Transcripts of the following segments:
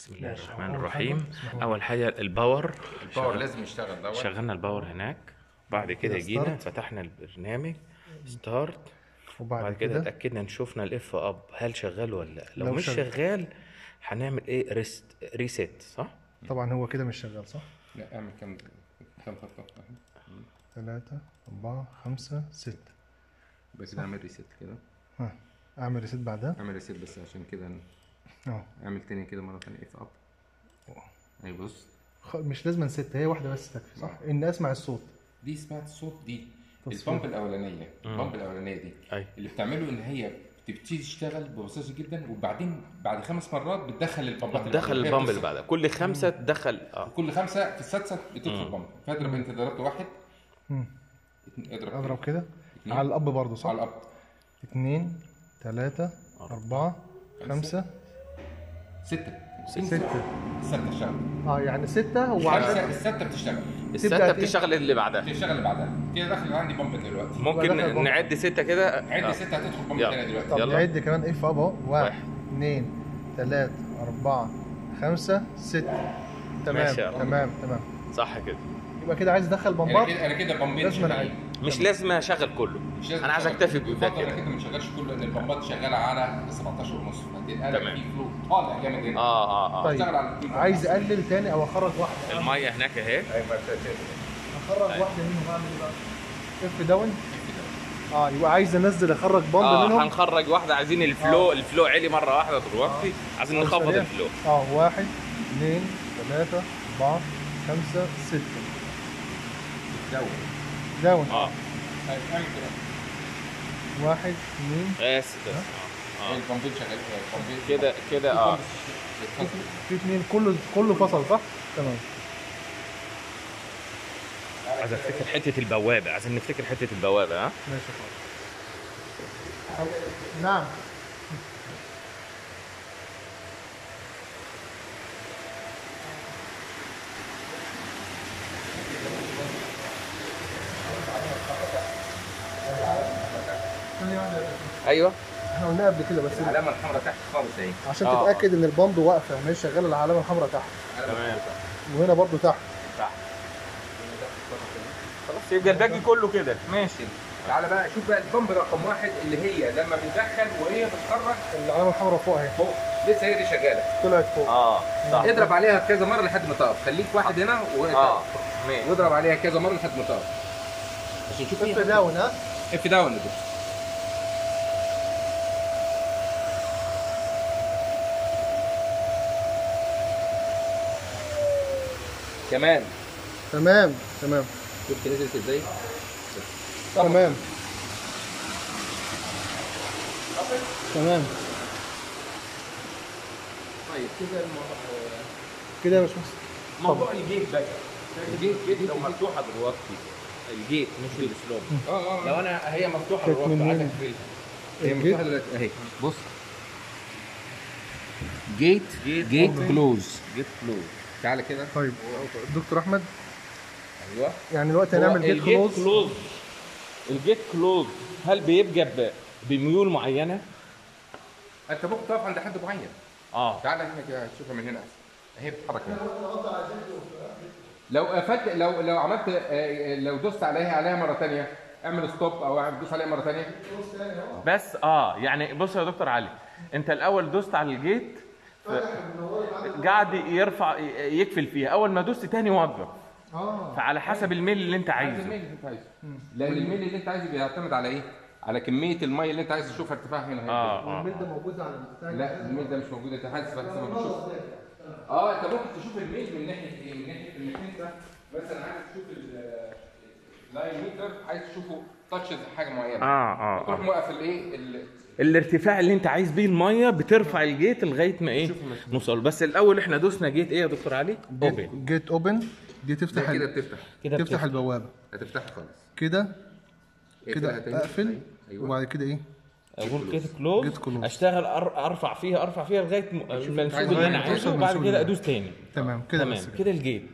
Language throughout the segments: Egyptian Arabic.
بسم الله ماشي. الرحمن أول الرحيم حاجة، بسم الله. اول حاجه الباور الباور لازم يشتغل دوت شغلنا الباور هناك بعد كده كده جينا start. فتحنا البرنامج ستارت وبعد بعد كده كده اتاكدنا نشوفنا الاف اب هل شغال ولا لا لو, لو مش شغال. شغال هنعمل ايه ريست ريسيت صح طبعا هو كده مش شغال صح؟ لا اعمل كام كام خطوه ثلاثة أربعة خمسة ستة بس كده اعمل ريسيت كده ها أعمل ريسيت بعدها اعمل ريسيت بس عشان كده أهو اعمل تاني كده مره تانية اف اب اي بص خ- مش لازم ستة هي واحدة بس تكفي صح؟ إن أسمع الصوت دي سمعت الصوت دي تصوير. البامب الاولانيه البامب الاولانيه دي أي. اللي بتعمله ان هي بتبتدي تشتغل ببساطه جدا وبعدين بعد خمس مرات بتدخل البامبات دخل الأولانية. هي البامب اللي بتفصل. بعدها كل خمسه تدخل اه كل خمسه في السادسه بتدخل بامب فاضرب انت ضربت واحد مم. اتنين- اضرب أضرب كده اتنين. على الأب برضه صح؟ على الاب اتنين تلاتة أربعة خمسة سته ستة السته اشتغل اه يعني ستة وعشان خمسه السته بتشتغل السته تبدأ إيه؟ بتشتغل اللي بعدها بتشتغل اللي بعدها كده داخل عندي بامب دلوقتي ممكن دخل البامب. نعد سته كده عد آه. سته هتدخل بامب يلا. تاني دلوقتي طب يلا. نعد كمان اف اب اهو واحد واحد. اثنين ثلاثة أربعة خمسة ستة تمام ماشي يا رب. تمام تمام صح كده يبقى كده عايز ادخل انا بمبات كده انا كده بامبين لازم شغالين. أعد. مش لازم اشغل كله مش لازم انا عايز تشغل. اكتفي بده يفضل انك كده انت ما تشغلش كله لان البامبات شغاله على 17 ونص هتنقلب تمام. في فلو طالع جامد هنا اه اه اه طيب اشتغل على الاتنين. عايز اقلل تاني او اخرج واحدة الميه هناك اهي اخرج واحدة منهم اعمل ايه بقى؟ اف داون اه يبقى عايز انزل اخرج بامب اه منهم هنخرج واحده عايزين الفلو الفلو عالي مره واحده دلوقتي عايزين أو نخفض سريع. الفلو اه واحد اثنين ثلاثة أربعة خمسة ستة دور. داون اه طيب، اعمل كده واحد اثنين بس بس اه اه البامبين شغالين البامبين كده كده اه في اثنين كله كله فصل صح؟ تمام عايز افتكر حته البوابه عايزين نفتكر حته البوابه ها ماشي خالص نعم ايوه احنا قلناها قبل كده بس العلامه الحمراء تحت خالص اهي عشان آه. تتاكد ان البامب واقفه مش شغاله العلامه الحمراء تحت تمام وهنا برضو تحت خلاص يبقى الباقي كله كده ماشي تعالى بقى شوف بقى البامب رقم واحد اللي هي لما بتدخل وهي بتخرج العلامه الحمراء فوق اهي فوق لسه هي دي شغاله طلعت فوق اه صح اضرب عليها كذا مره لحد ما تقف خليك واحد هنا و... اه ماشي واضرب عليها كذا مره لحد ما تقف عشان تشوف اف داون ها اف داون دي كمان تمام تمام شفت نزلت ازاي؟ تمام تمام طيب كده الموضوع كده يا باشمهندس موضوع الجيت بقى الجيت جيت لو مفتوحه دلوقتي الجيت مش السلوب اه اه لو انا هي مفتوحه كانت دلوقتي من عايز هنا. اقفلها هي الجيت؟ مفتوحه دلوقتي اهي بص جيت جيت جيت open. كلوز جيت كلوز تعالى كده طيب دكتور احمد ايوه يعني دلوقتي هنعمل جيت الجيت كلوز كلوز الجيت كلوز هل بيبقى ب- بميول معينه؟ انت ممكن تقف عند حد معين اه تعالى هنا كده تشوفها من هنا احسن هي بتتحرك هنا لو قفلت لو لو عملت آه، لو دوست عليها عليها مره ثانيه اعمل ستوب او اعمل دوس عليها مره ثانيه بس اه يعني بص يا دكتور علي انت الاول دوست على الجيت ف- قاعد يرفع ي- يقفل فيها اول ما دوست تاني وقف اه فعلى حسب الميل اللي انت عايز عايزه الميل اللي انت عايزه لان الميل اللي انت عايزه بيعتمد على ايه؟ على كميه الميه اللي انت عايز تشوفها ارتفاعها هنا اه اه والميل ده موجود على البتاع لا الميل ده مش موجود انت حاسس بس ما بتشوف اه انت ممكن تشوف الميل من ناحيه ايه؟ من ناحيه انك انت مثلا عايز تشوف ال- اللاين ميتر عايز تشوفه تاتشز حاجه معينه اه اه, تروح آه. موقف الايه ال- الارتفاع اللي انت عايز بيه الميه بترفع الجيت لغايه ما ايه نوصل بس الاول احنا دوسنا جيت ايه يا دكتور علي اوبن جيت اوبن دي تفتح ده كده ال- بتفتح كده تفتح بتفتح. البوابه هتفتحها خالص كده كده اقفلها تاني. اقفل ايوه وبعد كده ايه اقول جيت كلوز جيت كلوز. اشتغل أر- ارفع فيها ارفع فيها لغايه م- المنسوب عايز اللي انا توصل عايزه للمنسوب وبعد كده اللي- ادوس تاني تمام كده تمام بس كده كده الجيت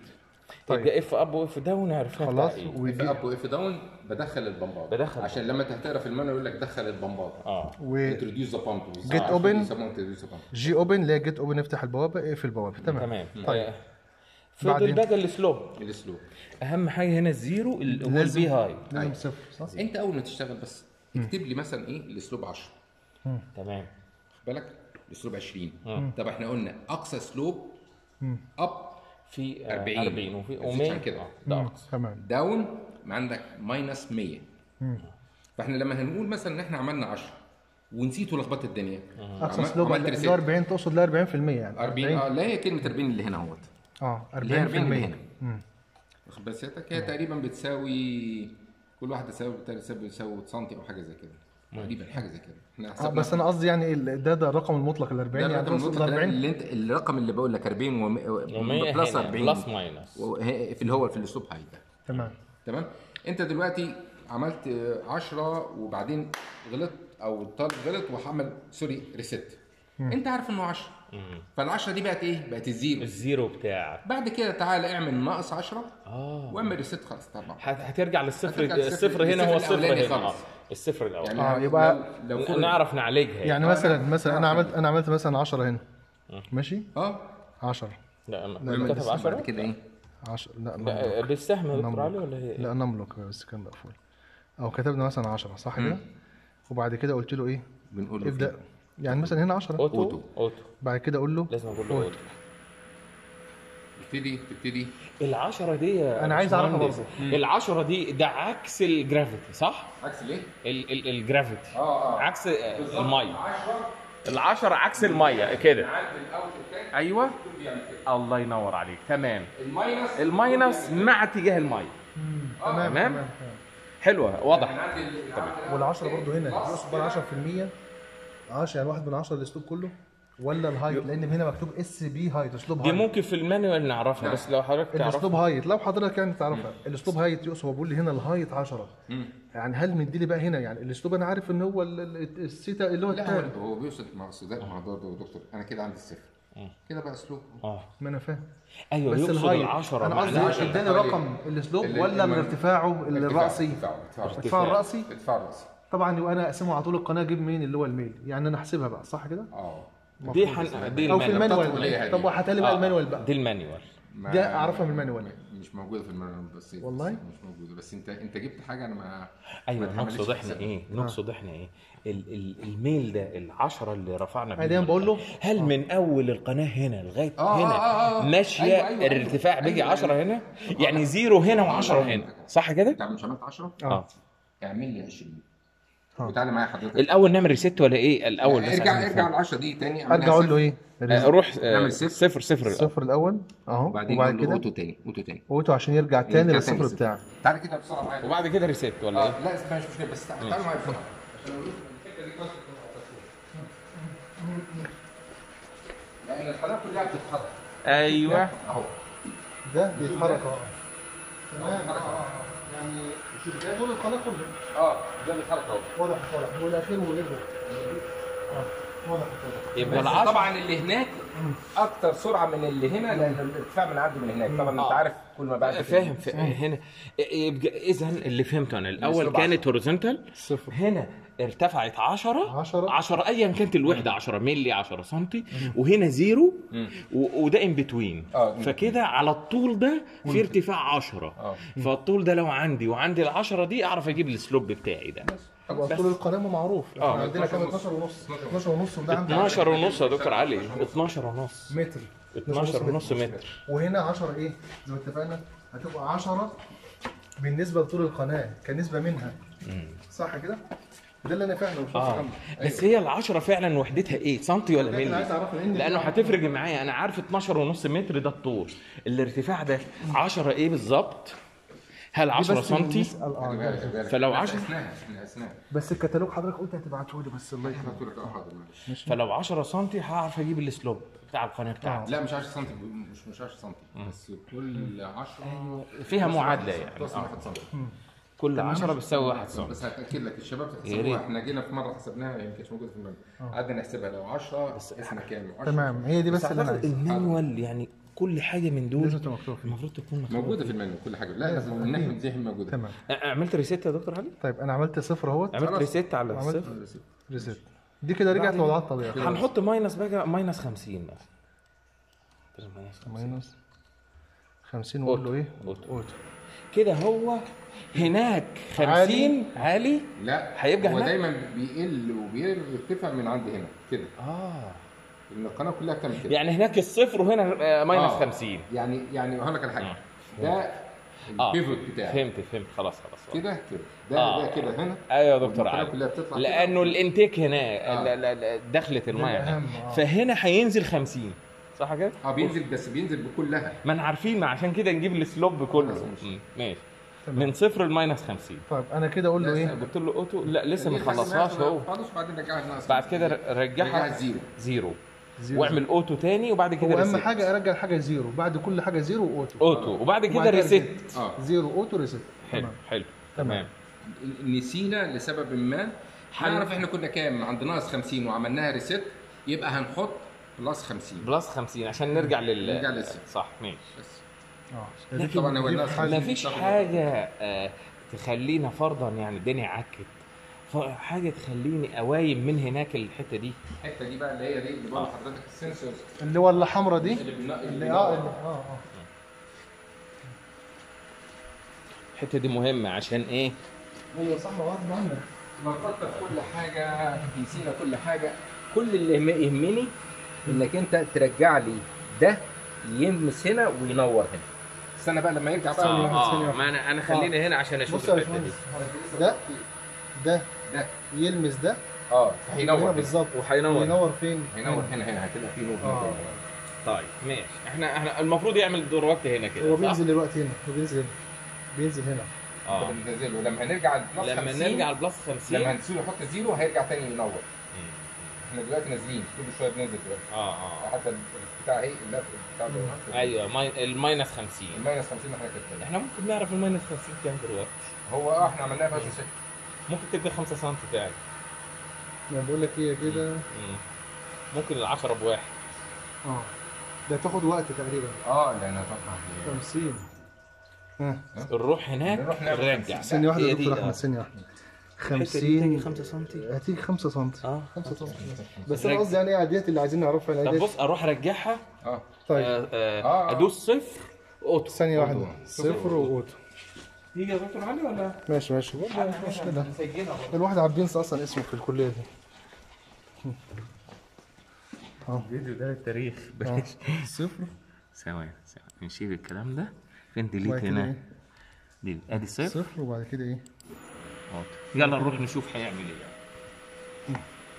طيب. يبقى اف اب واف داون عرفنا خلاص بتاع إيه. اف وجي- اب واف داون بدخل البمبات بدخل عشان لما تقرا في المانيو يقول لك دخل البمبات اه و انتروديوس ذا بامب Get open. introduce the pump. جي اوبن اللي هي جيت اوبن افتح البوابه اقفل البوابه تمام تمام طيب آه، فضل بعدين؟ بقى السلوب الاسلوب اهم حاجه هنا الزيرو ال- هو لازم- البي هاي لازم صفر صح؟ انت اول ما تشتغل بس اكتب لي مثلا ايه الاسلوب 10 تمام خد بالك الاسلوب 20 طب احنا قلنا اقصى اسلوب اب في آه، 40. 40 وفي مفيش و100 عن كده. ده أقصى. تمام داون عندك ماينس 100 فاحنا لما هنقول مثلا ان احنا عملنا 10 ونسيت ولخبطت الدنيا اقصى عمل- اسلوب عملت اللي reset. هو 40 تقصد ل 40% يعني 40 اه لا هي كلمه 40 اللي هنا اهوت اه اللي هي 40 اللي 40% هنا مم. واخد بال سيادتك هي تقريبا بتساوي كل واحده تساوي تساوي بتساوي سنتي او حاجه زي كده تقريبا حاجه زي كده احنا آه حسبنا بس انا قصدي يعني ال- ده ده الرقم المطلق ال 40 ده يعني الرقم تقصد ال المطلق 40 اللي انت الرقم اللي بقول لك 40 و100 بلس هنا 40 بلس ماينس وهي- في اللي هو في الاسلوب هاي ده تمام تمام انت دلوقتي عملت 10 وبعدين غلط او الطالب غلط وعمل سوري ريست انت عارف انه 10 فال 10 دي بقت ايه؟ بقت الزيرو الزيرو بتاعك بعد كده تعالى اعمل ناقص 10 اه واعمل ريست خلاص طبعا هت- هترجع للصفر هترجع للصفر- الصفر هنا هو للصفر الصفر الأولاني هنا خالص. آه، الصفر الاول يعني آه، يبقى لو, لو فرض- نعرف نعالجها يعني آه، مثلا لا. مثلا انا آه. عملت انا عملت مثلا 10 هنا ماشي اه 10 لا واعمل ما كتب بس 10 بعد كده ايه؟ 10 لا لا نملك. بالسهم يا دكتور نملك. علي ولا هي لا نملك بس كان مقفول او كتبنا مثلا 10 صح كده وبعد كده قلت له ايه بنقول له ابدا يعني مثلا هنا 10 اوتو أوتو. اوتو بعد كده اقول له لازم اقول له اوتو تبتدي تبتدي العشرة دي يا أنا عايز أعرفها باشمهندس، برضه. العشرة دي ده عكس الجرافيتي صح؟ عكس ليه؟ ال ال الجرافيتي اه اه عكس آه، المية 10 العشرة عكس المية كده عند الاوت الثاني ايوه بيعمل كده الله ينور عليك تمام الماينس الماينس مع اتجاه المية تمام تمام. تمام حلوة واضح عند ال- عند وال10 برضه هنا يقصد بقى 10% 10 يعني واحد من 10 الاسلوب كله ولا الهايت لان هنا مكتوب اس بي هايت اسلوب دي هايت ممكن في المانيوال نعرفها بس لو حضرتك الاسلوب تعرف هايت لو حضرتك يعني تعرفها الاسلوب هايت يقصد هو بيقول لي هنا الهايت 10 يعني هل مدي لي بقى هنا يعني الاسلوب انا عارف ان هو ال- ال- السيتا اللي هو لا التاني هو هو بيوصل مع السوداء مع ده ده دكتور انا كده عندي الصفر كده بقى اسلوب اه ما انا فاهم ايوه بس يقصد الهايت العشرة انا معناها قصدي عشرة. اداني رقم الاسلوب اللي- ولا اللي- ارتفاعه الراسي ارتفاع ارتفاع ارتفاع الراسي ارتفاع الراسي طبعا يبقى انا اقسمه على طول القناه اجيب مين اللي هو الميل يعني انا احسبها بقى صح كده اه دي حن... دي او في المانيوال تطول إيه المانوال هذه؟ طب وهات لي بقى آه، المانوال بقى دي المانيوال ما- ده أعرفها من المانيوال. مش موجوده في المانوال بس والله؟ مش موجوده بس انت انت جبت حاجه انا ما ايوه ما اتعملتش نقصد في احنا حسابي. ايه نقصد احنا ايه ال ال الميل ده العشرة اللي رفعنا أنا دايما بقول له هل من اول القناه هنا لغايه آه، هنا آه، آه، آه. ماشيه أيوة، أيوة، أيوة. الارتفاع بيجي أيوة، 10 أيوة. هنا يعني زيرو هنا و10 هنا صح كده؟ انت مش عملت 10 اه اعمل لي 20 آه. وتعالى معايا حضرتك الاول نعمل ريست ولا ايه الاول بس ارجع عشان ارجع نفهم. ال 10 دي تاني اعملها ارجع اقول له صفر. ايه آه، روح آه، نعمل صفر. صفر صفر الأول. الصفر الاول اهو وبعدين وبعد نقول له كده اوتو تاني اوتو تاني اوتو عشان يرجع تاني يرجع للصفر صفر. بتاعه تعالى كده بسرعه معايا وبعد كده ريست ولا ايه؟ اه لا اسمها مش مشكله بس تعالى معايا بسرعه عشان اقول لكم الحته دي كويس لان القناه كلها بتتحرك ايوه اهو ده بيتحرك اه تمام بيتحرك أهو. يعني شوف ده طول القناه كله اه ده بيتحرك اهو واضح واضح والاخير وغيره اه واضح واضح يبقى بس العشرة طبعا اللي هناك اكتر سرعه من اللي هنا لان الارتفاع بنعدي من هناك طبعا انت عارف كل ما بعد فاهم ف- هنا يبقى اذا اللي فهمته انا الاول الأسلوب كانت هوريزونتال صفر هنا ارتفعت 10 10 10 ايا كانت الوحده 10 مللي 10 سم وهنا زيرو و- وده ان بتوين آه، in فكده على الطول ده في ارتفاع 10 اه فالطول ده لو عندي وعندي ال 10 دي اعرف اجيب السلوب بتاعي ده يبقى طول القناه معروف آه. احنا عندنا كام 12 ونص 12 ونص وده عندنا 12 ونص يا دكتور علي 12 ونص متر 12 ونص متر وهنا 10 ايه زي ما اتفقنا هتبقى 10 بالنسبه لطول القناه كنسبه منها صح كده ده اللي انا فاهمه مش اه فاهم بس هي ال 10 فعلا وحدتها ايه سنتي ولا لكن عايز مللي اعرفه لان لانه هتفرق معايا انا عارف 12 ونص متر ده الطول الارتفاع ده 10 ايه بالظبط هل 10 سنتي فلو 10 احنا احنا اسنان بس الكتالوج حضرتك قلت هتبعته لي بس الله يكرمك قلت لك اه حاضر معلش فلو 10 سنتي هعرف اجيب السلوب بتاع القناه بتاعتي لا مش 10 سم مش مش 10 سم بس كل 10 فيها معادله يعني بلس آه. 1 سم كل 10 بتساوي 1 سم بس هتاكد لك الشباب يا ريت. حسبوها احنا جينا في مره حسبناها هي ما كانتش موجوده في المنهج قعدنا نحسبها لو 10 اسمها كام 10 تمام هي دي بس اللي انا أعتقد عايزها المانيوال يعني كل حاجه من دول لازم تبقى مكتوبه فيه المفروض تكون مكتوبة. موجوده في المنيو كل حاجه لا لازم من ناحيه دي موجوده تمام عملت ريست يا دكتور علي طيب انا عملت صفر اهوت عملت خلاص. ريست على عملت الصفر ريست دي كده رجعت لوضعها الطبيعي هنحط ماينس بقى ماينس 50 مثلا ماينس 50. ماينس 50 واقول له ايه؟ أوتو. اوتو كده هو هناك 50 عالي لا هيبقى هو هناك؟ دايما بيقل وبيرتفع من عند هنا كده اه لان القناه كلها بتعمل كده يعني هناك الصفر وهنا آه، ماينس آه. 50 يعني يعني هقول لك على حاجه آه. ده اه البيفوت بتاعي فهمت فهمت خلاص خلاص كده كده ده آه. ده كده هنا ايوه يا دكتور والقناة علي كلها بتطلع كده. لانه الانتيك هنا آه. لا- لا- لا، دخلت الميه الأهم، هنا. آه. فهنا هينزل 50 صح كده؟ اه بينزل بس بينزل بكلها ما انا عارفين ما عشان كده نجيب السلوب كله خلاص، ماشي. مم، ماشي تمام. من صفر لماينس 50 طيب انا كده اقول له ايه؟ قلت له اوتو لا لسه ما لحد خلصهاش هو خالص وبعدين رجعها ناقص بعد كده رجعها رجعها زيرو زيرو زيرو. واعمل اوتو تاني وبعد كده هو اهم ريست حاجه ارجع الحاجه زيرو بعد كل حاجه زيرو اوتو اوتو وبعد كده وبعد كده ريست اه زيرو اوتو ريست حلو تمام. حلو تمام. تمام نسينا لسبب ما هنعرف احنا كنا كام عند ناقص 50 وعملناها ريست يبقى هنحط بلس 50 بلس 50 عشان نرجع لل نرجع للست. صح ماشي بس اه لا، طبعاً هو دي الناس حاجة- ما فيش حاجه آه، تخلينا فرضا يعني الدنيا عكت ف- حاجه تخليني اوايم من هناك الحته دي الحته دي بقى اللي هي دي اللي بقول لحضرتك السنسورز اللي هو الحمرا دي اللي بنا- اللي اللي اه بينور. اللي اه اه الحته دي مهمه عشان ايه ايوه صح غصب عنك نفكر في كل حاجه نسينا كل حاجه كل اللي يهم- يهمني انك انت ترجع لي ده يلمس هنا وينور هنا استنى بقى لما يرجع بقى ثانية واحدة، ثانية اه واحدة. ما انا انا خليني هنا عشان اشوف بص يا الحته دي باشمهندس ده ده ده يلمس ده اه هنا هينور هنا. بالظبط وهينور وينور فين؟ هينور هنا هنا هتبقى في نور اه طيب ماشي احنا احنا المفروض يعمل دور وقت هنا كده هو صح؟ بينزل دلوقتي هنا هو بينزل هنا بينزل هنا اه بننزله لما هنرجع البلس لما 50 نرجع البلس 50 لما هنسيبه يحط زيرو هيرجع تاني ينور احنا دلوقتي نازلين كل شويه بننزل دلوقتي اه اه حتى بتاع ايه اللف بتاع ده ايوه ماي... الماينس 50 الماينس 50 احنا كده احنا ممكن نعرف الماينس 50 كام دلوقتي هو اه احنا عملناها بس شكل ممكن تبقى 5 سم فعلا انا بقول لك هي كده مم. ممكن ال 10 بواحد اه ده تاخد وقت تقريبا اه لان طبعا 50 ها نروح هناك نروح نعمل نرجع ثانية واحدة هي يا دي، دكتور آه. احمد ثانية واحدة الحتة دي تيجي 50 5 سم هتيجي 5 سم اه 5 سم بس انا قصدي يعني ايه عاديات اللي عايزين نعرفها طب العاديات بص اروح ارجعها اه طيب آه، آه، آه. ادوس صفر اوتو ثانية واحدة صفر واوتو يجي يا دكتور علي ولا ماشي ماشي برضه مش مشكلة مسجلها الواحد عارف بينسى اصلا اسمه في الكلية دي الفيديو ده للتاريخ آه. صفر ثواني ثواني نشيل الكلام ده فين ديليت وبعد كده هنا ايه؟ دي ادي صفر صفر وبعد كده ايه؟ اوتو يلا نروح نشوف هيعمل ايه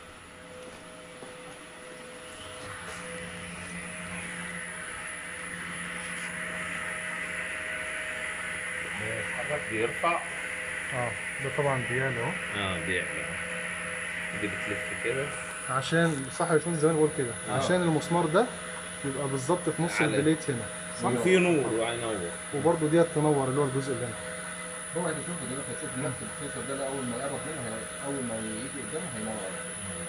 يتحرك بيرفع اه ده طبعا ديال اهو اه بيعمل دي بتلف كده عشان صح يا باشمهندس زي ما أنا بقول كده آه. عشان المسمار ده يبقى بالظبط في نص على- البليت هنا صح وفي نور وهينور وبرضه ديت تنور اللي هو الجزء اللي هنا هو هتشوفه دلوقتي هتشوف نفس الفيصل ده, ده اول ما يقرب منه هي- اول ما يجي قدامه هينور على طول.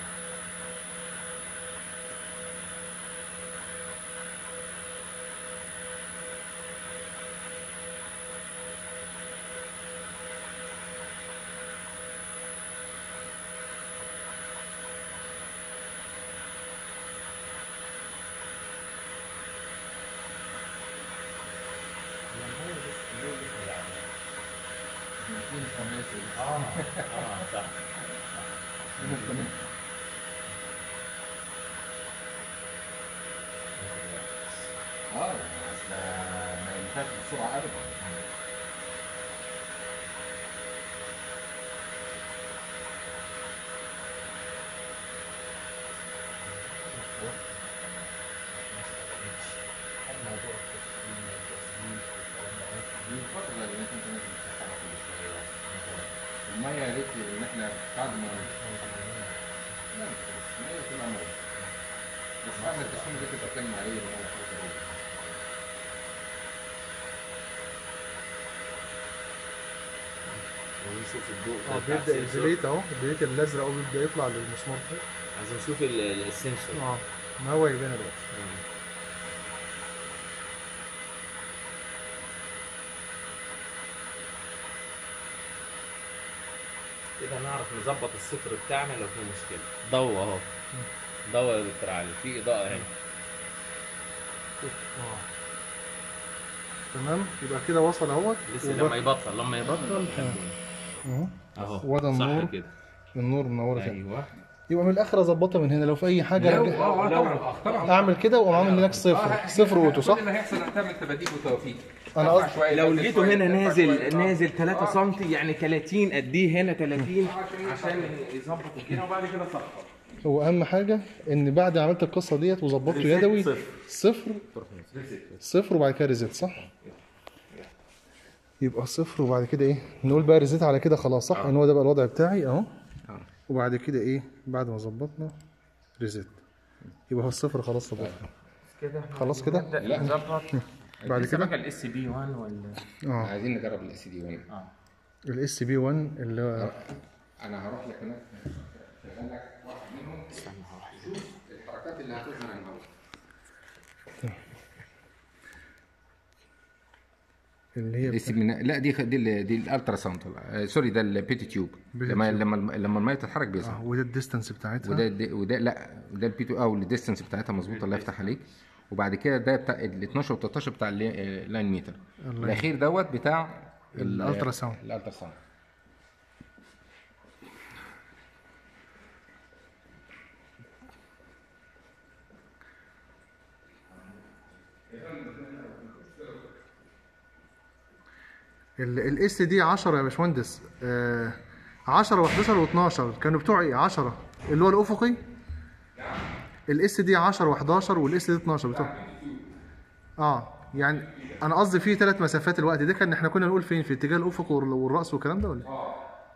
اه اه صح اه اصل ما ينفعش بسرعه ابدا دي الفترة اللي انت لازم تشتغل كل شوية. المية يا ريت ان احنا بعد ما لا مش كده. المية تبقى مية بس بعد التسخين ده تبقى بتعمل عليه ان هو حاجة هو. ونشوف الضوء اه بيبدا البليت اهو البليت الازرق اهو بيبدا يطلع للمسمار ده عايزين نشوف ال- ال- السنسور اه ما هو يبان دلوقتي كده نعرف نظبط الصفر بتاعنا لو في مشكله ضوء اهو ضوء يا دكتور علي في اضاءه هنا اه تمام يبقى كده وصل اهوت لسه وب- لما يبطل لما يبطل اهو اهو وده صح النور. كده النور منوره كده ايوه يبقى من الاخر اظبطها من هنا لو في اي حاجه لو رجع- اه آه، طبعا طبعا اعمل كده واقوم عامل هناك صفر آه، صفر اوتو صح كل اللي هيحصل هتعمل تباديل وتوفيق أنا ترفع قصدي شوية، لو تنزل لقيته شوية، هنا ترفع نازل شوية. نازل 3 آه. سم يعني 30 قديه هنا 30 عشان عشان يظبط الدنيا وبعد كده صفر هو اهم حاجه ان بعد ما عملت القصه ديت وظبطته ريسيت يدوي صفر. صفر صفر وبعد كده ريزيت صح يبقى صفر وبعد كده ايه نقول بقى ريزيت على كده خلاص صح ان هو ده بقى الوضع بتاعي اهو آه. وبعد كده ايه بعد ما ظبطنا ريزيت يبقى هو الصفر خلاص ظبطنا كده خلاص كده نبدا نظبط بعد لسه كده بقى الاس بي 1 ولا اه عايزين نجرب الاس دي 1 اه الاس بي 1 اللي هو انا هروح لك هناك شغال لك واحد منهم شوف الحركات اللي هتظهر النهارده اللي هي الاس من لا دي دي ال- دي الالترا ساوند آه، سوري ده البيتي تيوب بيتي لما تيوب. لما الم- لما الميه تتحرك بيظهر اه وده الديستانس بتاعتها وده الد- وده لا وده البي 2 او الديستنس بتاعتها مظبوطه الله يفتح عليك وبعد كده ده بتاع ال 12 و 13 بتاع اللاين ميتر اللاين. الاخير دوت بتاع ال- الالترا ساوند. الالترا ساوند الاس دي 10 يا باشمهندس آه 10 و11 و12 كانوا بتوع ايه 10 اللي هو الافقي الاس دي 10 و11 والاس دي 12 بتوع اه يعني انا قصدي في ثلاث مسافات الوقت ده كان احنا كنا نقول فين في اتجاه الافق وال- والراس والكلام ده ولا إيه؟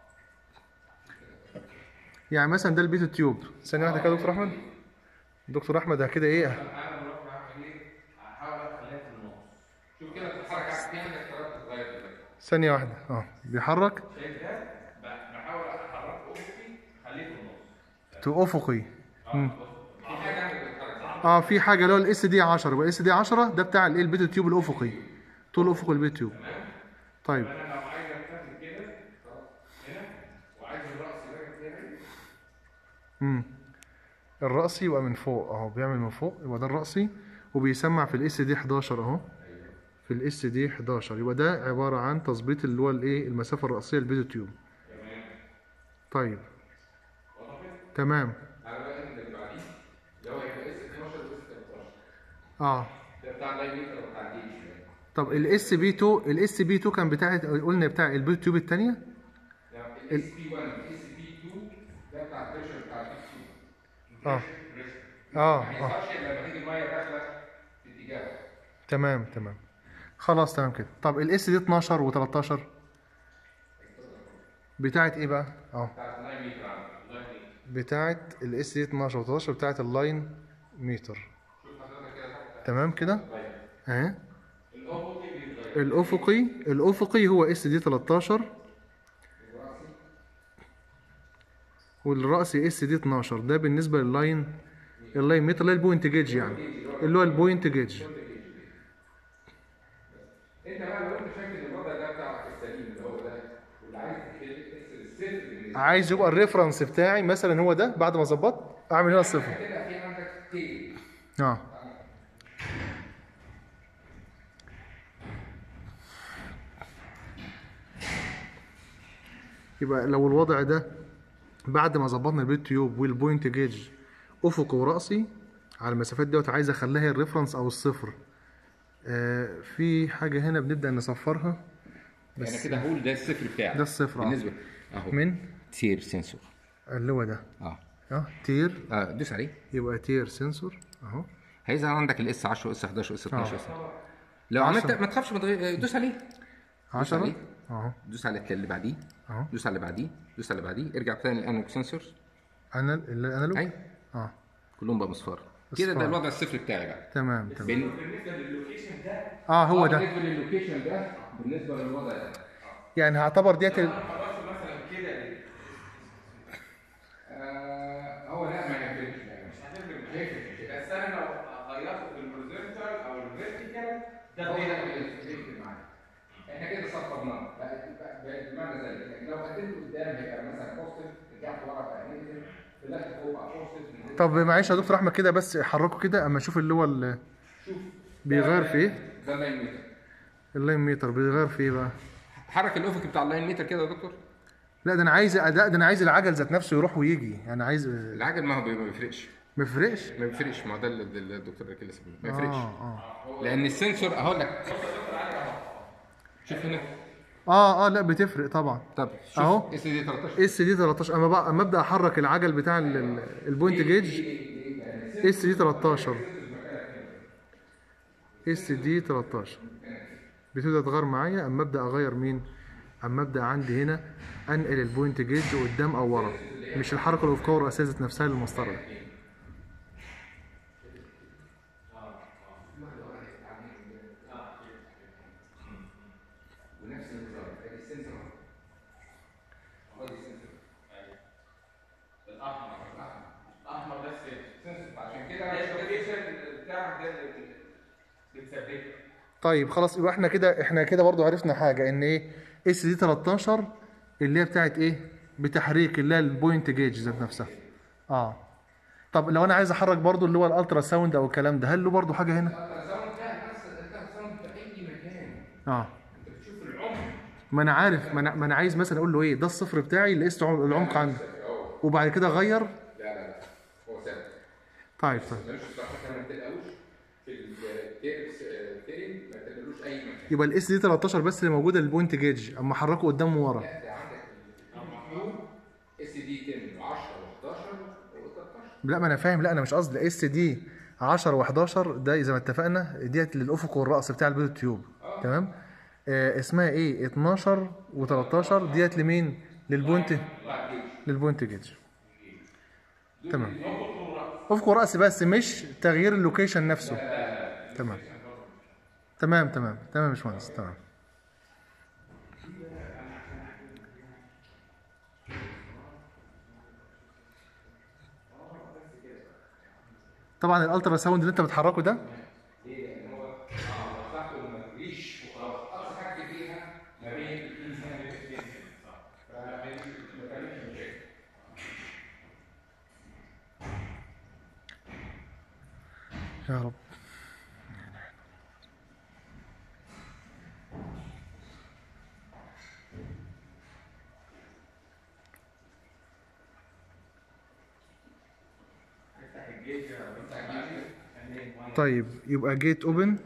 يعني مثلا ده البيت تيوب ثانيه واحده كده يا دكتور احمد دكتور احمد ده كده ايه انا بروح بعمل ايه؟ هحاول اخليها في النص شوف كده بتتحرك في عندك قرارات تتغير دلوقتي ثانيه واحده اه بيحرك شايف ده؟ ب- بحاول احركه افقي خليه في النص تو افقي مم. في حاجه عندك بتتحرك اه في حاجه اللي هو الاس دي 10 يبقى الاس دي 10 ده بتاع الايه البيت تيوب الافقي طول افق البيت تيوب طيب انا لو عايز ارتكب كده هنا وعايز الراس يبقى بتاعي امم الرأسي يبقى من فوق اهو بيعمل من فوق يبقى ده الرأسي وبيسمع في الاس دي 11 اهو في الاس دي 11 يبقى ده عبارة عن تظبيط اللي هو الايه المسافة الرأسية للبيت تيوب طيب تمام على بقى اللي بعديه اللي هو يبقى اس 12 واس 13 اه ده بتاع اللاين ميتر وبتاع الدي طب الاس بي 2 الاس بي 2 كان بتاع قلنا بتاع البيت تيوب الثانيه الاس بي 1 الاس بي 2 ده بتاع البريشر بتاع البي 2 اه اه ما اه ينفعش إلا لما تيجي الميه داخله في اتجاهه تمام تمام خلاص تمام كده طب الاس دي 12 و13 بتاعت ايه بقى اه بتاعت اللاين ميتر عندك اللاين ميتر بتاعت الاس دي 12 و13 بتاعت اللاين ميتر شوف حضرتك كده تحت تمام كده اهي الافقي بيتغير الافقي الافقي هو اس دي 13 والرأسي اس دي 12 ده بالنسبه لللاين اللاين ميتر اللي هي البوينت جيج يعني اللي هو البوينت جيج انت بقى لو انت شايف ان الوضع ده بتاعك السليم اللي هو ده واللي عايز تحسب الصفر اللي عايز يبقى الريفرنس بتاعي مثلا هو ده بعد ما ظبطت اعمل هنا الصفر كده في عندك تيل اه يبقى لو الوضع ده بعد ما ظبطنا البيت تيوب والبوينت جيج افقي وراسي على المسافات ديت عايز اخليها الريفرنس او الصفر آه في حاجه هنا بنبدا نصفرها انا كده هقول ده الصفر بتاعك ده الصفر آه. بالنسبه اهو من تير سنسور اللي هو ده اه اه تير اه دوس عليه يبقى تير سنسور اهو هيظهر عندك الاس 10 واس 11 واس 12 آه. اس لو عملت عشرة. ما تخافش ما تغير- دوس عليه 10 عليه. اهو دوس على اللي بعديه اهو دوس على اللي بعديه دوس على اللي بعديه ارجع تاني للانالوج سنسور انا الانالوج ايوه اه كلهم بقى مصفار كده أصفار. ده الوضع الصفر بتاعي بقى تمام تمام بال... اه هو ده بالنسبه للوكيشن ده بالنسبه للوضع ده يعني هعتبر ديت ال... آه هو لا ما يفرقش يعني مش هتفرق مش هيفرق بس انا لو غيرته في الهوريزونتال او الفيرتيكال ده هو ده بيبقى اللي هيفرق معاك احنا كده صفرناه بقت بقت بمعنى ذلك لكن لو قدمت قدام هيبقى مثلا قوس رجعت ورا بقى نيجاتيف طلعت فوق بقى بوزيتيف طب معلش يا دكتور احمد كده بس حركه كده اما اشوف اللي هو ال- شوف بيغير في ايه ده اللاين ميتر اللاين ميتر بيغير في ايه بقى حرك الافق بتاع اللاين ميتر كده يا دكتور لا ده انا عايز اداء ده انا عايز العجل ذات نفسه يروح ويجي انا عايز العجل ما هو بي- ما بيفرقش ما يفرقش ما بيفرقش ما هو ده اللي اللي الدكتور كده لسه بيقول. ما اه يفرقش اه لان السنسور هقول لك شوف هنا اه اه لا بتفرق طبعا طب شوف أهو. اس دي 13 اس دي 13 اما بقى اما ابدا احرك العجل بتاع ال- ال- البوينت جيج اس دي 13 اس دي 13 بتبدا تغير معايا اما ابدا اغير مين اما ابدا عندي هنا انقل البوينت جيج قدام او ورا مش الحركه الافقيه والرئيسيه ذات نفسها للمسطره دي. ونفس النظام ادي السنسور اهو ادي السنسور الاحمر الاحمر ده السنسور عشان ده كده الابلكيشن بتاعك ده اللي بتثبته طيب خلاص يبقى احنا كده احنا كده برضو عرفنا حاجه ان ايه اس دي 13 اللي هي بتاعت ايه بتحريك اللي هي البوينت جيج ذات نفسها اه طب لو انا عايز احرك برضو اللي هو الالترا ساوند او الكلام ده هل له برضو حاجه هنا الالتراساوند ده نفس الالتراساوند في اي مكان اه انت بتشوف العمق ما انا عارف ما انا, ما أنا عايز مثلا اقول له ايه ده الصفر بتاعي اللي قست عم- العمق عنده اه وبعد كده اغير لا لا لا هو ثابت طيب طيب ملوش صراحه ما تقلقوش في التيرس تيرين ما تقلقوش اي مكان يبقى الاس دي 13 بس اللي موجوده البوينت جيج اما احركه قدام وورا لا ده عندك المحمول اس دي 10 و10 و11 و13 لا ما انا فاهم لا انا مش قصدي اس دي 10 و11 ده زي ما اتفقنا ديت للافق والراس بتاع البيض التيوب تمام آه اسمها ايه 12 و13 ديت لمين للبوينت للبوينت جيج تمام افق وراس بس مش تغيير اللوكيشن نفسه تمام تمام تمام تمام يا باشمهندس تمام طبعا الالترا ساوند اللي انت بتحركه ده مساحته ما تجيش وخلاص اقصى حاجه فيها ما بين الانسان والانسان فما بين مكانش مشاكل يا رب طيب يبقى جيت اوبن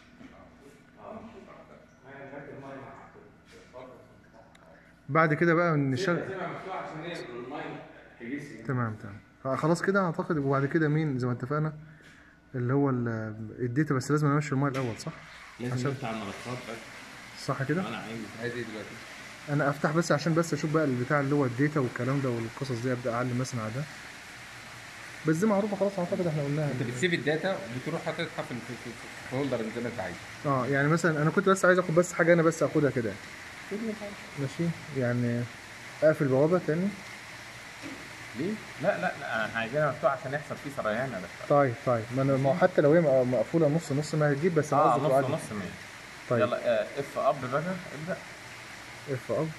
بعد كده بقى نشغل سيبها مفتوحه عشان هي المايه تجيسي تمام تمام آه، خلاص كده اعتقد وبعد كده مين زي ما اتفقنا اللي هو ال- الداتا بس لازم امشي المايه الاول صح لازم نفتح الملفات بس صح كده انا عايز عايز ايه دلوقتي؟ انا افتح بس عشان بس اشوف بقى البتاع اللي هو الداتا والكلام ده والقصص دي ابدا اعلم مثلا على ده بس دي معروفه خلاص اعتقد احنا قلناها انت بتسيب الداتا وبتروح حاططها في في- في- في فولدر زي ما انت عايز اه يعني مثلا انا كنت بس عايز اخد بس حاجه انا بس اخدها كده ماشي يعني اقفل بوابه تاني ليه؟ لا لا لا احنا عايزينها مفتوحه عشان يحصل فيه سريان يا باشا طيب طيب ما انا ما هو حتى لو هي م- مقفوله نص نص ما هتجيب بس انا اه قصدي نص تعالي. نص مية طيب يلا اف اب بقى ابدا اف اب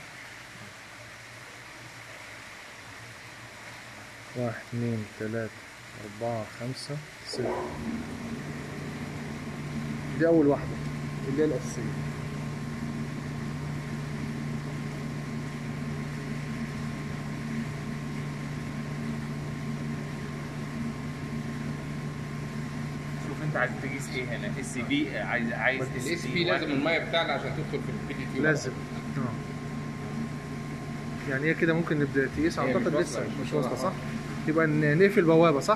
واحد اتنين تلاتة أربعة خمسة ستة دي أول واحدة اللي هي الأساسية شوف انت عايز تقيس ايه هنا اس بي عايز عايز الاس بي لازم الميه بتاعنا عشان تدخل في البي دي تيوب لازم اه يعني هي كده ممكن نبدأ تقيس هي مش أعتقد واصلة، لسه مش مش واصلة واصلة. صح؟ يبقى ن- نقفل بوابة صح؟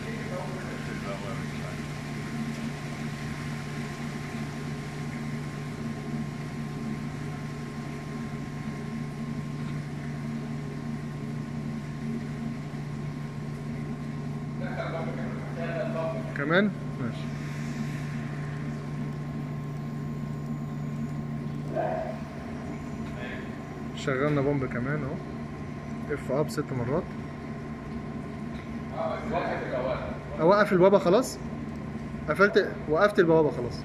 كمان؟ ماشي شغلنا بومب كمان اهو اف اب ست مرات اوقف البوابه خلاص قفلت وقفت البوابه خلاص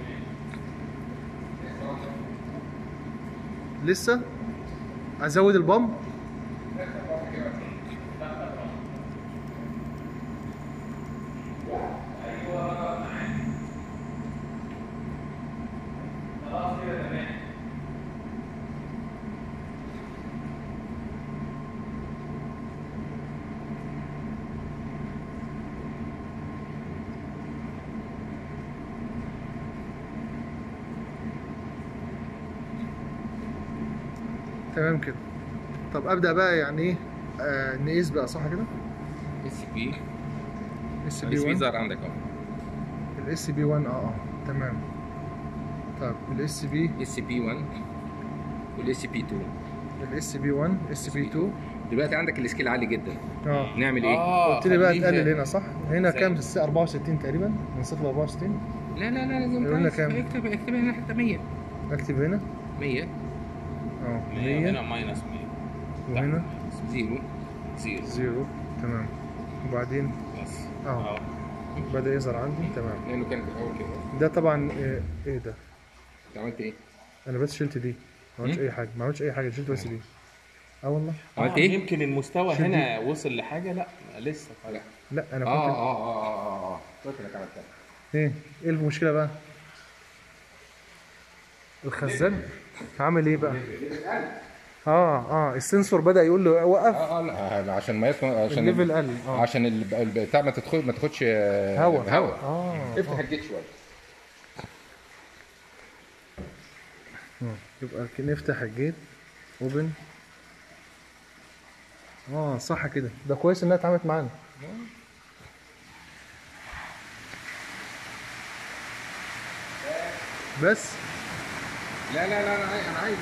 لسه ازود البامب تمام كده طب ابدا بقى يعني ايه آه نقيس بقى صح كده اس بي اس الاس بي بي 1 ظهر عندك اهو الاس بي 1 اه اه تمام طب الاس بي اس بي 1 والاس بي 2 الاس بي 1 اس بي 2 دلوقتي عندك السكيل عالي جدا اه نعمل ايه؟ قلت لي بقى خليها- تقلل هنا صح هنا زي- كام 64 تقريبا من 0 ل 64 لا لا لا لازم يقول لك تعرف. كام؟ اكتب اكتب هنا حتى 100 اكتب هنا 100 اه 100 100 هنا ماينس 100 وهنا زيرو زيرو زيرو تمام وبعدين بس اه بدا يظهر عندي تمام لانه كان في الاول كده ده طبعا ايه, إيه ده انت عملت ايه؟ انا بس شلت دي ما عملتش مم؟ اي حاجه ما عملتش اي حاجه شلت بس دي اه والله عملت آه، ايه؟ يمكن المستوى شد هنا وصل لحاجه لا لسه لا لا انا اه كنت اه اه اه اه فاكر انك عملت كده ايه ايه المشكله بقى الخزان عامل ايه بقى اه اه السنسور بدا يقول له وقف اه اه لا لا، عشان ما يسمع عشان الليفل قل اه عشان ال- البتاع ما تدخل ما تاخدش آه، هوا هوا اه افتح الجيت شويه آه. يبقى ك- نفتح الجيت اوبن اه صح كده ده كويس انها اتعملت معانا بس لا لا لا انا عايز انا عايز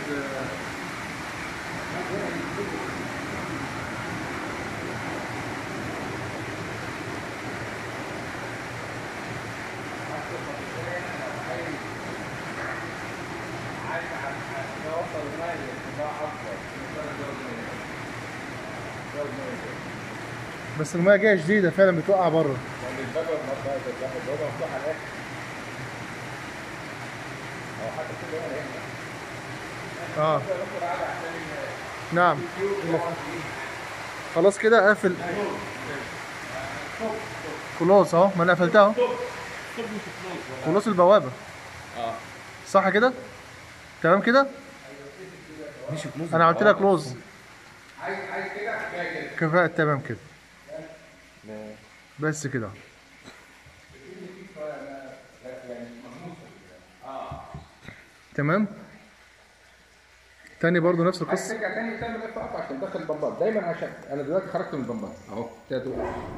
بس الميه جايه جديده فعلا بتوقع بره اه نعم خلاص كده قافل كلوز اهو ما انا قفلتها اهو كلوز البوابه اه صح كده تمام كده انا عملت لها كلوز عايز عايز كده كفايه كده كفاءة تمام كده بس كده تمام تاني برضو نفس عايز القصة ترجع تاني تعمل اف اب عشان تدخل البمبات دايما عشان انا دلوقتي خرجت من البمبات اهو تلاتة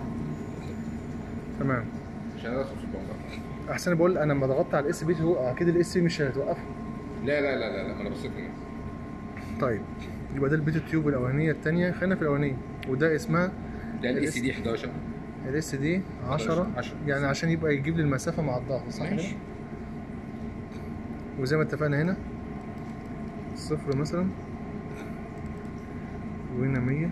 تمام عشان ادخل في البمبات احسن بقول انا لما ضغطت على الاس بي اكيد الاس بي مش هتوقف لا لا لا لا لا ما انا بصيت هنا طيب يبقى ده البيت تيوب الاولانيه الثانيه خلينا في الاولانيه وده اسمها ده الاي سي دي 11 الاس دي 10 10. يعني عشان يبقى يجيب لي المسافه مع الضغط صح كده ماشي. وزي ما اتفقنا هنا صفر مثلا وهنا 100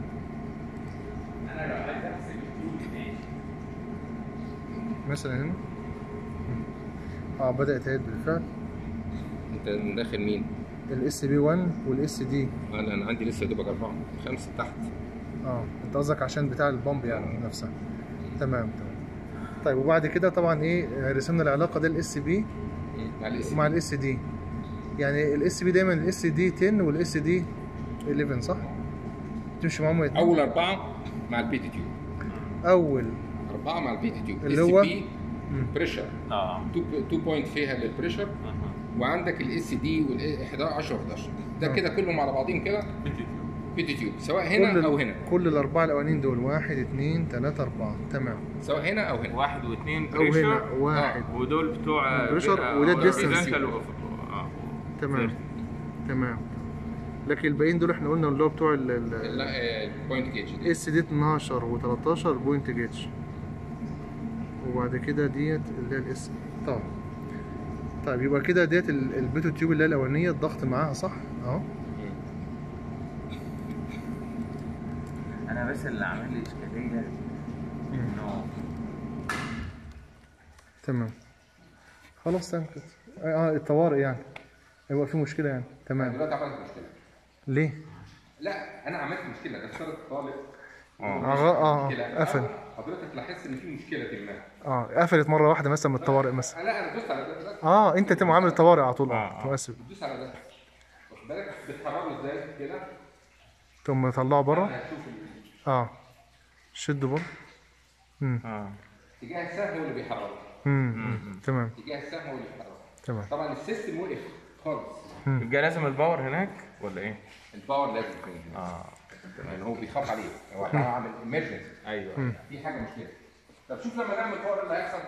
مثلا هنا اه بدأت تعد بالفعل انت داخل مين؟ الاس بي 1 والاس دي انا انا عندي لسه دوبك اربعه خمسه تحت اه انت قصدك عشان بتاع البامب يعني نفسها تمام تمام طيب وبعد كده طبعا ايه رسمنا العلاقه ده الاس بي مع الاي سي مع الاس دي يعني الاس بي دايما الاس دي 10 والاس دي 11 صح؟ تمشي معاهم الاتنين. اول اربعه مع البي تي تيوب اول اربعه مع البي تي تيوب اللي هو؟ مم. بريشر اه 2 بوينت فيها للبريشر وعندك الاس دي وال 11 و11 ده كده كلهم على بعضهم كده بي تي تيوب سواء هنا كل او هنا كل الاربعه الاولانيين دول واحد اثنين ثلاثه اربعه تمام سواء هنا او هنا واحد واثنين او هنا بريشر واحد ودول بتوع بريشر آه، وده آه، distance. horizontal و- اه تمام تمام لكن الباقيين دول احنا قلنا اللي هو بتوع ال لا البوينت جيج دي اس دي 12 و13 بوينت جيتش وبعد كده ديت اللي هي الاس طبعا طيب يبقى كده ديت ال- البيتو تيوب اللي هي الاولانيه الضغط معاها صح اهو انا بس اللي عامل لي اشكاليه انه تمام خلاص تمام كده اه الطوارئ يعني هيبقى في مشكله يعني تمام دلوقتي عملت مشكله ليه لا انا عملت مشكله ده صارت طالب اه اه مشكلة. اه قفل أو حضرتك لاحظت ان في مشكله ما اه قفلت مره واحده مثلا من الطوارئ مثلا لا انا دوست على ده ده اه انت تبقى عامل الطوارئ على طول آه، اه آه. اسف بتدوس على ده واخد بالك بتحركه ازاي كده ثم طلعه بره هتشوف ال- اه شده بره امم اه اتجاه السهم هو اللي بيحركه امم تمام اتجاه السهم هو اللي بيحركه تمام طبعا السيستم وقف خالص يبقى لازم الباور هناك ولا ايه؟ الباور لازم يكون هنا اه لان هو بيخاف عليه هو احنا هعمل ايمرجنسي ايوه في حاجه مشكله طب شوف لما نعمل باور اللي هيحصل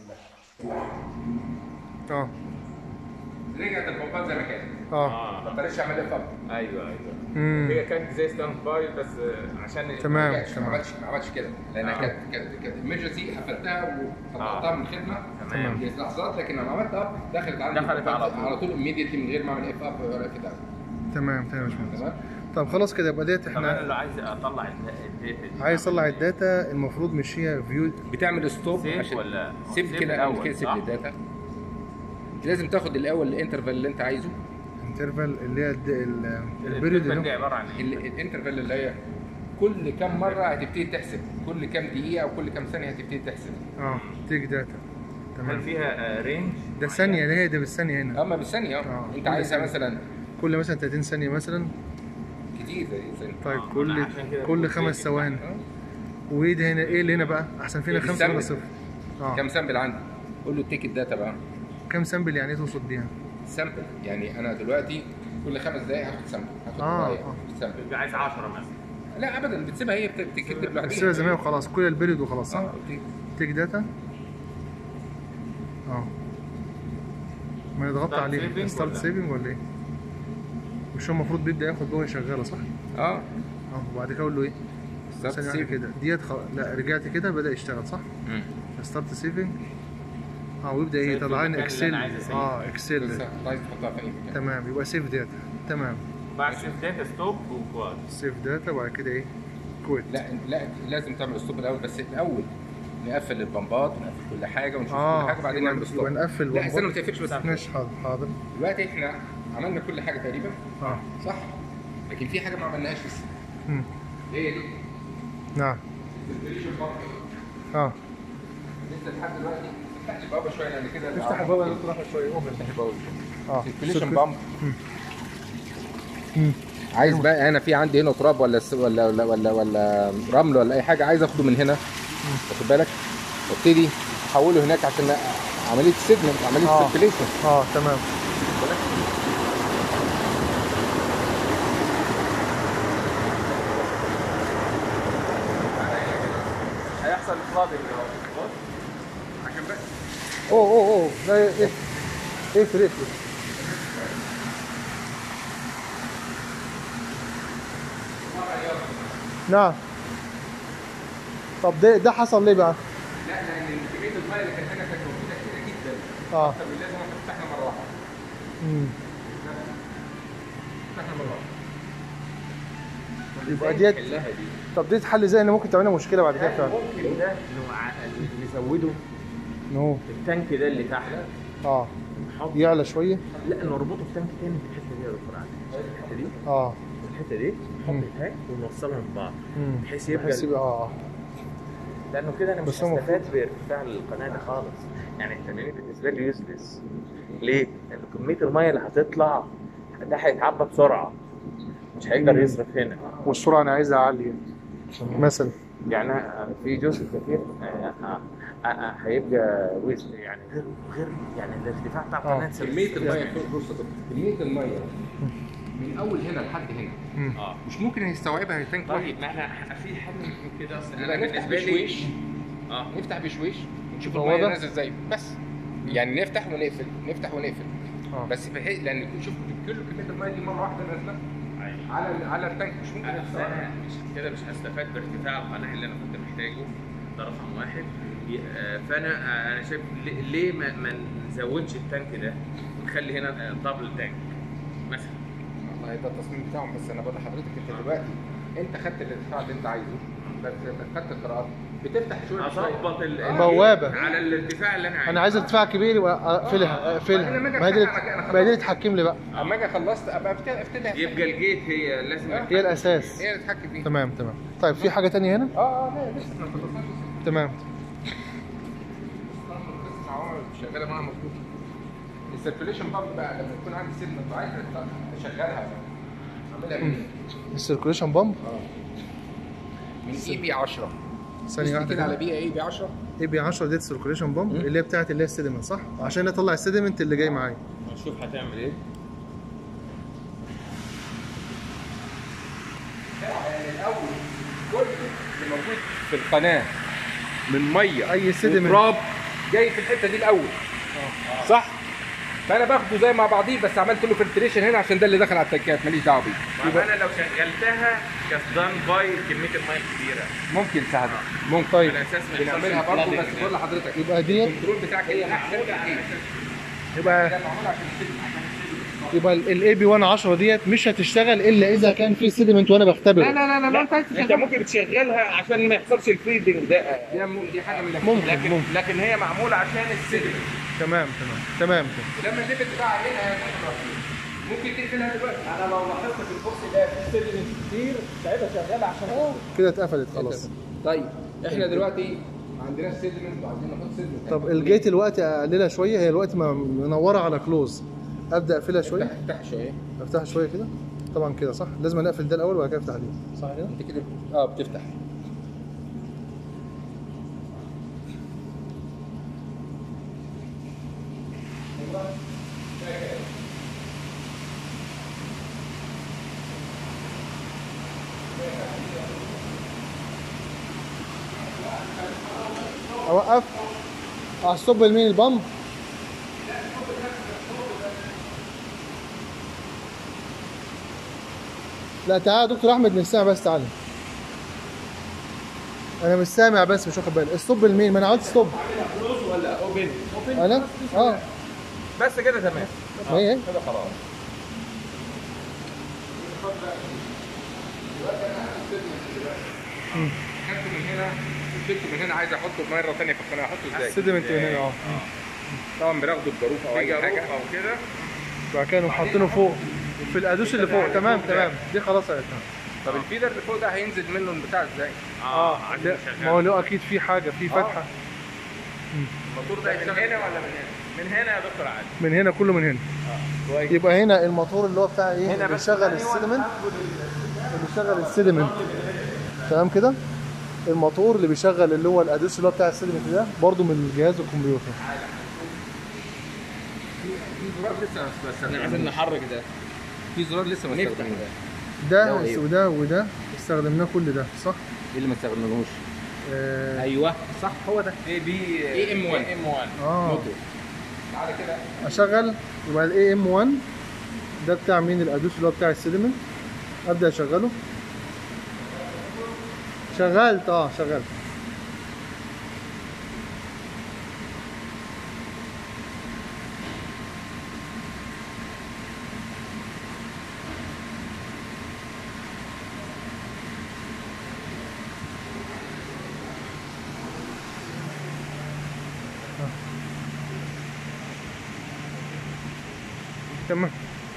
اه رجعت البومبات زي ما كانت اه ما بلاش اعمل ايه فقط ايوه ايوه امم هي كانت زي ستاند باي بس عشان تمام ما تمام عملتش ما عملتش كده لانها كانت كانت كانت ايمرجنسي قفلتها وطلعتها من الخدمه تمام. في لحظات لكن لما عملت اب دخلت عندي دخلت على طول. على طول immediately من غير ما اعمل اف اب ولا كده تمام تمام يا باشمهندس تمام طب خلاص كده يبقى ديت طب انا احنا اللي عايز اطلع الداتا دي عايز اطلع الداتا المفروض مش هي فيو بتعمل ستوب سيف عشان ولا سيب سيف كده الأول، اعمل كده سيب صح؟ للداتا انت لازم تاخد الاول الانترفال اللي انت عايزه انترفال اللي هي الد- ال- البريود البريود دي اللي هو- عباره عن ايه؟ ال- الانترفال اللي هي كل كام مره هتبتدي تحسب كل كام دقيقه او كل كام ثانيه هتبتدي تحسب اه تيك داتا هل تمام فيها رينج؟ ده ثانية اللي هي ده بالثانية هنا اما بالثانيه آه. اه انت كل عايزها ثانية. مثلا كل مثلا 30 ثانية مثلا كتير زي ثانيه طيب آه، كل أنا عشان كده كل بقول خمس سيف. ثواني وايه ده هنا ايه اللي هنا بقى احسن فينا إيه خمسة ولا بالسامبل. صفر اه كام سامبل عندي قول له تيك الداتا بقى كام سامبل يعني ايه تقصد بيها سامبل يعني انا دلوقتي كل خمس دقائق هاخد سامبل هاخد آه، دقايق آه. سامبل يبقى عايز 10 مثلا لا ابدا بتسيبها هي بت- بتكتب لوحدها بس زي ما هي وخلاص كل البريود وخلاص صح اه أوكي. تيك داتا اه ما نضغط Start عليه saving ستارت ولا؟ سيفنج ولا ايه مش هو المفروض بيبدا ياخد جوه شغاله صح اه اه وبعد كده اقول له ايه Start ثانيه واحده saving. كده ديت خ... لا رجعت كده بدا يشتغل صح مم. ستارت سيفنج اه ويبدا ايه سيف في يطلع لنا المكان اللي اكسل أنا عايز أسيبه. اه بس اكسل عايز تحطها في اي مكان تمام يبقى سيف داتا تمام بعد سيف داتا ستوب وكواد سيف داتا وبعد كده ايه كويت لا لا لازم تعمل ستوب الاول بس الاول نقفل البمبات ونقفل كل حاجه ونشوف اه كل حاجه وبعدين يبقى- نعمل ستوب يبقى نقفل لا استنى ما ونحط- تقفلش بس ماشي حاضر حاضر دلوقتي احنا عملنا كل حاجه تقريبا اه صح لكن في حاجه ما عملناهاش لسه مم. هي دي نعم الفلتريشن بامب اه لسه لحد دلوقتي افتح البوابه شويه لان كده افتح الباب يا دكتور احمد شويه افتح البوابه اه الفلتريشن سكر- بامب مم. عايز بقى انا في عندي هنا تراب ولا س- ولا ولا ولا, ولا رمل ولا اي حاجه عايز اخده من هنا واخد بالك وابتدي احوله هناك عشان عمليه سيجمنت عمليه آه. سيركيليشن اه تمام هيحصل فلادنج عشان بس اوه اوه اوه لا ايه اقفل اقفل نعم طب ده ده حصل ليه بقى؟ لا لان كميه الميه اللي كانت هنا كانت موجوده كتير جدا اه طب لازم احنا فتحنا مره واحده امم فتحنا مره واحده يبقى ديت نحلها دي طب دي تحل ازاي ان ممكن تعملنا مشكله بعد كده فعلا ممكن ده نوع- نزوده نو التانك ده اللي تحت اه نحط يعلى شويه لا نربطه في تانك تاني في الحته دي يا دكتور علي شايف الحته دي اه الحته دي نحط مم. التانك ونوصلهم ببعض امم بحيث يبقى بحيث يبقى اه لانه كده انا مش بس هو هستفاد بارتفاع القناه ده خالص يعني التمرين بالنسبه لي يوزلس ليه؟ لان كميه الميه اللي هتطلع ده هيتعبى بسرعه مش هيقدر يصرف هنا والسرعه انا عايزها عاليه مثلا يعني في جزء كتير آه، آه، آه، هيبقى ويست يعني غير غير يعني الارتفاع بتاع آه. القناه كميه الميه بص يا دكتور كميه الميه من اول هنا لحد هنا امم اه مش ممكن هيستوعبها التانك واحد طيب ما احنا في حل من كده اصلا يبقى انا نفتح بالنسبه لي بشويش اه نفتح بشويش ونشوف هو الميه ده؟ نازل ازاي بس يعني نفتح ونقفل نفتح ونقفل اه بس بحيث لان يكون شوف كل كميه الميه دي مره واحده نازله على على التانك مش ممكن انا يستوعبها أنا مش كده مش هستفاد بارتفاع القناه اللي انا كنت محتاجه ده رقم واحد ي- آه، فانا آه، انا شايف ليه- ليه ما, ما نزودش التانك ده ونخلي هنا دبل تانك مثلا والله ده التصميم بتاعهم بس انا بقول لحضرتك انت دلوقتي انت خدت الارتفاع اللي انت عايزه بس خدت القراءات بتفتح شويه بشويه اظبط ال- آه. بوابة. على الارتفاع اللي انا عايزه انا عايز ارتفاع كبير واقفلها اقفلها أنا لما أجي ما هي دي أفتحها أنا ما هي دي اللي خلاص. تحكم لي بقى اما اجي خلصت ابقى ابتدي افتح يبقى الجيت هي لازم آه. هي الاساس هي اللي تتحكم فيها تمام تمام طيب في حاجه تانية هنا اه اه لا لسه احنا ما خلصناش لسه. تمام لسه العوامل شغاله معاها مظبوط السيركيليشن بامب بقى لما يكون عندي سيجنال وعايز اشغلها اعملها من السيركوليشن بامب من اي بي 10 ثانيه بص واحده كده على كده بي اي بي 10 اي بي 10 ديت سيركوليشن بامب اللي هي بتاعت اللي هي السيدمنت صح عشان اطلع السيدمنت اللي جاي معايا نشوف هتعمل ايه موجود في القناه من ميه أي sediment. وتراب جاي في الحته دي الاول صح فانا باخده زي مع بعضيه بس عملت له فلتريشن هنا عشان ده اللي دخل على التنكات ماليش دعوه بيه يبقى انا لو شغلتها كسدان باي كميه الميه كبيره ممكن سهل ممكن طيب على اساس ما يحصلش بنعملها برضه flooding بس هناك. بقول لحضرتك يبقى ديت الكنترول بتاعك هي معموله عشان يبقى معموله عشان السيستم. يبقى الاي بي 1 10 ديت مش هتشتغل الا اذا كان في سيدمنت وانا بختبره لا لا لا لا انت عايز انت ممكن تشغلها عشان ما يحصلش الفيدنج ده دي م- دي حاجه من الأشياء. ممكن لكن ممكن لكن هي معموله عشان السيدمنت تمام تمام تمام كده ولما الليفت بتاعها هنا يا ممكن تقفلها دلوقتي انا لو لاحظت في البوكس ده في سيدمنت كتير ساعتها شغاله عشان كده اتقفلت خلاص طيب احنا دلوقتي ما عندناش سيدمنت وعايزين نحط سيدمنت طب الجيت الوقت اقللها شويه هي الوقت ما- منوره على كلوز ابدا اقفلها شويه افتح شويه افتحها شويه كده طبعا كده صح لازم نقفل ده الاول وبعد كده افتح دي صح كده انت كده اه بتفتح اوقف اصب لمين البامب لا تعالى يا دكتور احمد مش سامع بس تعالى انا مش سامع بس مش واخد بالي الصب لمين ما انا عملت ستوب كلوز ولا اوبن انا اه بس كده تمام ما هي هي. كده خلاص خدته من هنا شلته من هنا عايز احطه مره ثانيه في القناه احطه ازاي؟ سيدمنت من هنا اه طبعا بناخده بجاروف او في اي جاروف حاجه او كده بعد كده نقوم حاطينه فوق في الادوس اللي فوق تمام تمام دي خلاص عرفتها طب الفيدر اللي فوق ده هينزل منه البتاع ازاي؟ اه ده- عشان ما هو شغال له اكيد في حاجه في فتحه الموتور ده من هنا ولا من هنا؟ من هنا يا دكتور عادل من هنا كله من هنا كويس يبقى هنا الموتور اللي هو بتاع ايه هنا اللي بس بيشغل السيدمنت اللي بيشغل السيدمنت تمام كده الموتور اللي بيشغل اللي هو الادوس اللي هو بتاع السيدمنت ده برضو من جهاز الكمبيوتر في زرار لسه ما احنا استخدمناش عايزين نحرك ده في زرار لسه ما نفتح استخدمناش ده ده وإيه؟ وده وده استخدمناه كل ده صح؟ ايه اللي ما استخدمناهوش؟ آه, ايوه صح هو ده اي بي AM1. ام 1 اه موتور تعالى كده اشغل يبقى الاي ام 1 ده بتاع مين الادوس اللي هو بتاع السيدمنت ابدا اشغله شغلت اه شغلت تمام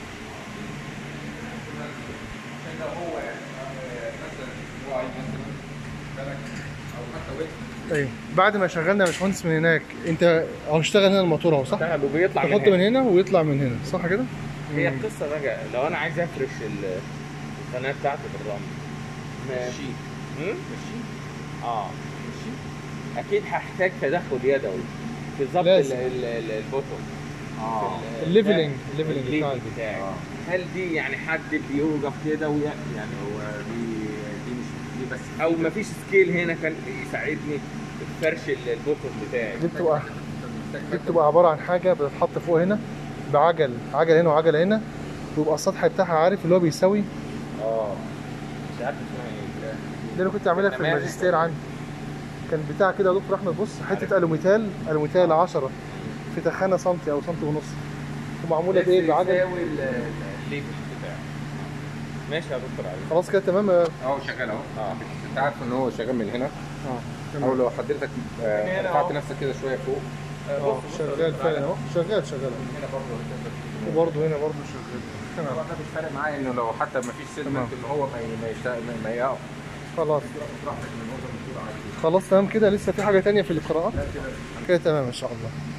عشان لو هو آه، مثلا هو عايز مثلا بالك او حتى وقت ايوه بعد ما شغلنا يا باشمهندس من هناك انت اهو اشتغل هنا الموتور اهو صح؟ اشتغل وبيطلع من تحط هنا من هنا ويطلع من هنا صح كده؟ هي القصه بقى لو انا عايز افرش ال- القناه بتاعتي بالرمل ماشي ماشي اه ماشي اكيد هحتاج تدخل يدوي في ضبط لازم. ال- ال- ال- البوتوم اه ال- الليفلنج ده- الليفلنج الليفل بتاعك بتاعي آه. هل دي يعني حد بيوقف كده ويعني يعني هو دي دي مش دي بس او ما فيش سكيل هنا كان يساعدني في فرش ال- البوتوم بتاعي دي بتبقى دي بتبقى عباره عن حاجه بتتحط فوق هنا بعجل عجل هنا وعجل هنا ويبقى السطح بتاعها عارف اللي هو بيساوي اه مش عارف اسمها ايه ده اللي كنت عاملها في نماذج. الماجستير عندي كان بتاع كده يا دكتور احمد بص حته الوميتال الوميتال 10 في تخانه سنتي او سنتي ونص ومعموله بايه بعجل يساوي ال- الليفل بتاعي ماشي يا دكتور علي خلاص كده تمام اه اهو شغال اهو اه انت عارف ان هو شغال من هنا اه او تمام لو حضرتك آه، من هنا رفعت أهو. نفسك كده شويه فوق اه شغال فعلا اهو شغال شغال هنا برضه وبرضه هنا برضه شغال تمام طبعا ده بالفرق معايا انه لو حتى ما فيش تمام. سيجمنت ان هو ما ما يشتغل ما- ما يقف خلاص براحتك من النقطه اللي بتقول عادي خلاص تمام كده لسه في حاجه تانية في القراءات كده تمام ان شاء الله